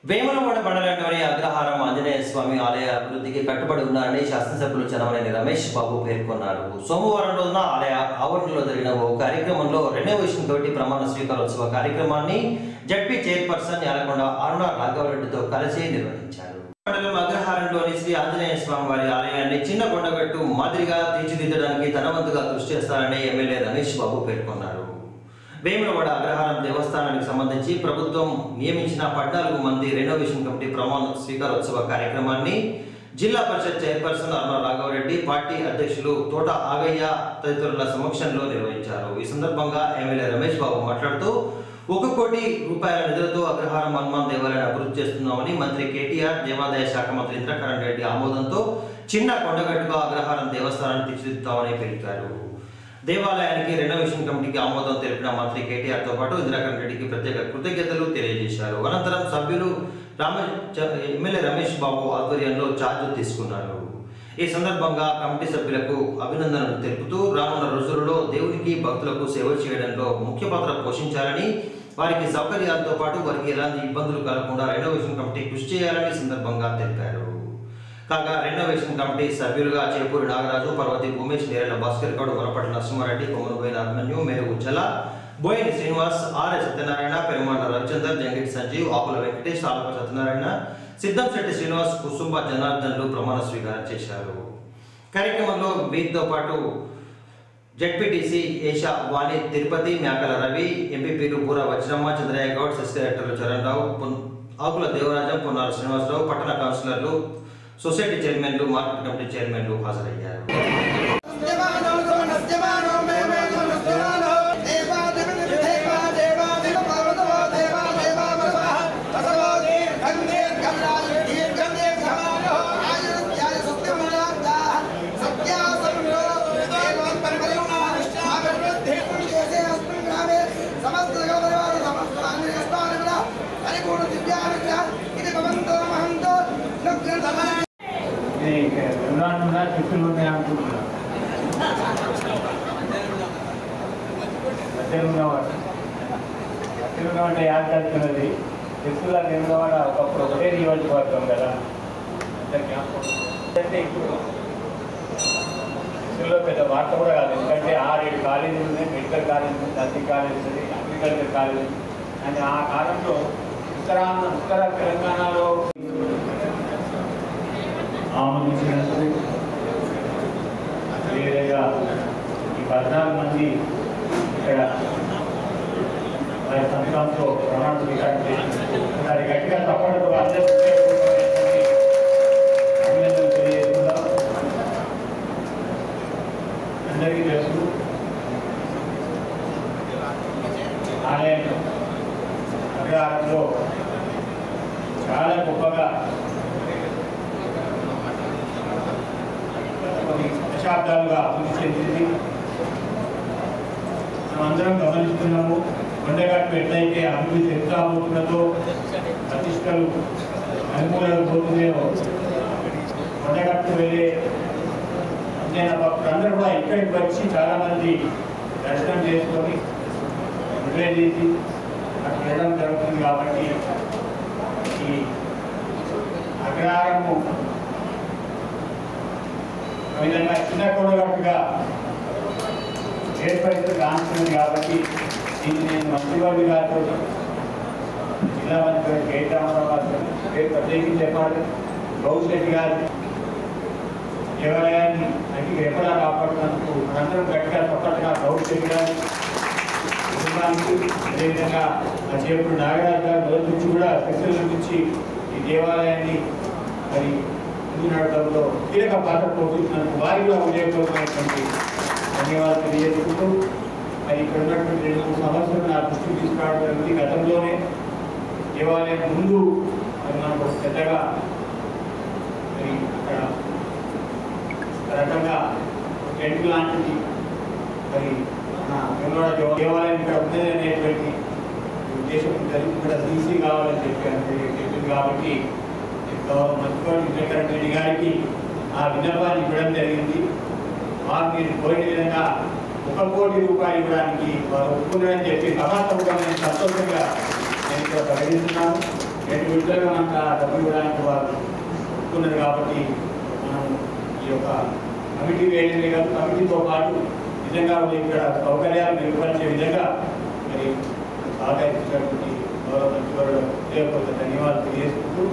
వేములవాడ మండలంలోని అగ్రహారం ఆంజనేయ స్వామి ఆలయ అభివృద్ధికి కట్టుబడి ఉన్నారని శాసనసభ్యులు చనమనేని రమేష్ బాబు పేర్కొన్నారు సోమవారం రోజున ఆలయ ఆవరణలో జరిగిన ఓ కార్యక్రమంలో రెనోవేషన్ కమిటీ ప్రమాణ స్వీకారోత్సవ కార్యక్రమాన్ని జడ్పీ చైర్పర్సన్ యాలకొండ అరుణ రాఘవరెడ్డితో కలిసి నిర్వహించారు మండలం అగ్రహారంలోని శ్రీ ఆంజనేయ స్వామి వారి ఆలయాన్ని చిన్న కొండగట్టు మాదిరిగా తీర్చిదిద్దడానికి తన వంతుగా కృషి చేస్తారని ఎమ్మెల్యే రమేష్ బాబు పేర్కొన్నారు వేములవాడ అగ్రహారం దేవస్థానానికి సంబంధించి ప్రభుత్వం నియమించిన పద్నాలుగు మంది రెనోవేషన్ కమిటీ ప్రమాణ స్వీకారోత్సవ కార్యక్రమాన్ని జిల్లా పరిషత్ చైర్పర్సన్ అరుణ రాఘవరెడ్డి పార్టీ అధ్యక్షులు తోట ఆగయ్య తదితరుల సమక్షంలో నిర్వహించారు ఈ సందర్భంగా ఎమ్మెల్యే రమేష్ బాబు మాట్లాడుతూ ఒక కోటి రూపాయల నిధులతో అగ్రహారం హనుమాన్ దేవాలయాన్ని అభివృద్ధి చేస్తున్నామని మంత్రి కేటీఆర్ దేవాదాయ శాఖ మంత్రి ఇంద్రకరణ్ రెడ్డి ఆమోదంతో చిన్న కొండగట్టుగా అగ్రహారం దేవస్థానాన్ని తీర్చిదిద్దామని తెలిపారు దేవాలయానికి రెనోవేషన్ కమిటీకి ఆమోదం తెలిపిన మంత్రి కేటీఆర్ తో పాటు ఇందిరాకరణ్ రెడ్డికి ప్రత్యేక కృతజ్ఞతలు తెలియజేశారు అనంతరం సభ్యులు రామ ఎమ్మెల్యే రమేష్ బాబు ఆధ్వర్యంలో ఛార్జ్ తీసుకున్నారు ఈ సందర్భంగా కమిటీ సభ్యులకు అభినందనలు తెలుపుతూ రానున్న రోజులలో దేవునికి భక్తులకు సేవ చేయడంలో ముఖ్య పాత్ర పోషించాలని వారికి సౌకర్యాలతో పాటు వారికి ఎలాంటి ఇబ్బందులు కలగకుండా రెనోవేషన్ కమిటీ కృషి చేయాలని ఈ సందర్భంగా తెలిపారు కాగా రెనోవేషన్ కమిటీ సభ్యులుగా చేపూరి నాగరాజు పర్వతి ఉమేష్ నేరేళ్ల భాస్కర్ గౌడ్ వరపటి నరసింహారెడ్డి కొమ్మనుబోయిన అభిమన్యు మేరు జల బోయిని శ్రీనివాస్ ఆర్ సత్యనారాయణ పెరుమాళ్ళ రవిచందర్ జంగిటి సంజీవ్ ఆకుల వెంకటేష్ ఆలప సత్యనారాయణ సిద్ధం శెట్టి శ్రీనివాస్ కుసుంబ జనార్దన్లు ప్రమాణ స్వీకారం చేశారు కార్యక్రమంలో వీరితో పాటు జడ్పీటీసీ ఏషా వాణి తిరుపతి మేకల రవి ఎంపీపీలు బూర వజ్రమ్మ చంద్రయ్య గౌడ్ సెస్ డైరెక్టర్లు చరణ్ రావు పున్- ఆకుల దేవరాజం పొన్నాల శ్రీనివాసరావు పట్టణ కౌన్సిలర్లు సొసైటీ చైర్మన్లు మార్కెట్ కమిటీ చైర్మన్లు హాజరయ్యారు నస్యమానో సో నస్యమానో మే మే సో నస్యమానో దేవా దేవ దేవా దేవా దేవ పర్వతో దేవా దేవా పరమః తసవో దీర్ఘం దీర్ఘం రాజు దీర్ఘం దీర్ఘమానో ఆయుర్యాయ సత్యమనార్థా సత్యా సంలో దేవం పరమయోనానుష్ఠాభివృద్ధి పుణ్యేసే అస్మిన్ గ్రామే సమస్త గౌరవాది సమస్త ఆంజనేయస్వామిన పరిపూర్ణ దివ్యానుగ్రహ ఇది భవంతో మహంతో నగ్న సమయ ఇది ఉన్నానున్నా చెప్పులు ఉన్నాయి అనుకుంటున్నా మధ్యలోవాడ మధ్యలో అంటే యాద కలుతున్నది చెప్పుల నిర్మవాడ ఒకప్పుడు ఒకటే నియోజకవర్గం కదా అంత జ్ఞాపకం అంటే ఇప్పుడు చెప్పుల్లో పెద్ద వార్త కూడా కాదు ఎందుకంటే ఆరేడు కాలేజీలు ఉన్నాయి మెడికల్ కాలేజ్ ఉంది నర్సింగ్ కాలేజ్ ఉంది అగ్రికల్చర్ కాలేజ్ ఉంది అండ్ ఆ కాలంలో ఉత్తరాంధ్ర ఉత్తర తెలంగాణలో ఆమోదించినట్టు అదేవిధంగా ఈ పద్నాలుగు మంది ఇక్కడ వారి సంతాంతో ప్రమాణ స్వీకారం చేసినందుకు దాని గట్టిగా తప్పడంతో అందరికీ అభినందనలు తెలియజేస్తున్నాం అందరికీ తెలుసు ఆలయం అగ్రహారంలో చాలా గొప్పగా కొన్ని దశాబ్దాలుగా అభివృద్ధి చెందింది మనం అందరం గమనిస్తున్నాము కొండగట్టు ఎట్లయితే అభివృద్ధి చెందుతామవుతున్నదో ప్రతిష్టలు అనుకూలంగా పోతున్నాయో కొండగట్టు వెళ్ళే నేను భక్తులందరూ కూడా ఇక్కడికి వచ్చి చాలా మంది దర్శనం చేసుకొని విడుదల చేసి అక్కడ వెళ్ళడం జరుగుతుంది కాబట్టి ఈ అగ్రహారము ఆ విధంగా చిన్న కొడగట్టుగా ఏర్పడితే కానుతుంది కాబట్టి దీన్ని నేను మంత్రివర్గ గారితో జిల్లా మంత్రి గారు కే రామారావు గారితో రేపు ప్రత్యేకించి చెప్పాలి గౌశెట్టి గారు దేవాలయాన్ని అంటే ఎప్పుడా కాపాడుతున్నందుకు మనందరం గట్టిగా తప్పట్టుగా గౌశెట్టి గారు కుటుంబానికి అదేవిధంగా ఆ చేపుడు నాగరాజు గారు మొదటి నుంచి కూడా శక్తుల నుంచి ఈ దేవాలయాన్ని మరి ముందు నడపడంలో కీలక పాత్ర పోషిస్తున్నందుకు వారికి కూడా ఉదయపూర్వకమైనటువంటి ధన్యవాదాలు తెలియజేసుకుంటూ మరి ఇక్కడ ఉన్నటువంటి రెండు మూడు సమస్యలు నా దృష్టికి తీసుకురావడం జరిగింది గతంలోనే దేవాలయం ముందు మరి మనకు ఒక పెద్దగా మరి అక్కడ ఒక రకంగా టెంట్ లాంటిది మరి మన వెలువడ దేవ- దేవాలయం ఇక్కడ ఉంది అనేటువంటి ఉద్దేశం జరిగి ఇక్కడ తీసి కావాలని చెప్పి అంటే చెప్పింది కాబట్టి గౌరవ మంత్రి విజయకరణ్ రెడ్డి గారికి ఆ విన్నపాన్ని ఇవ్వడం జరిగింది వారు మీరు కోరిన విధంగా ఒక కోటి రూపాయలు ఇవ్వడానికి వారు ఒప్పుకున్నారని చెప్పి సభాసముఖమైన సంతోషంగా నేను ఇక్కడ ప్రకటిస్తున్నాను రెండు విడతలుగా మనకు ఆ డబ్బు ఇవ్వడానికి వారు ఒప్పుకున్నారు కాబట్టి మనం ఈ యొక్క కమిటీ వేయడమే కాదు కమిటీతో పాటు నిజంగా ఇక్కడ సౌకర్యాలు మెరుగుపరిచే విధంగా మరి సహకరించినటువంటి గౌరవ మంత్రివర్యులకు హృదయపూర్వక ధన్యవాదాలు తెలియజేసుకుంటూ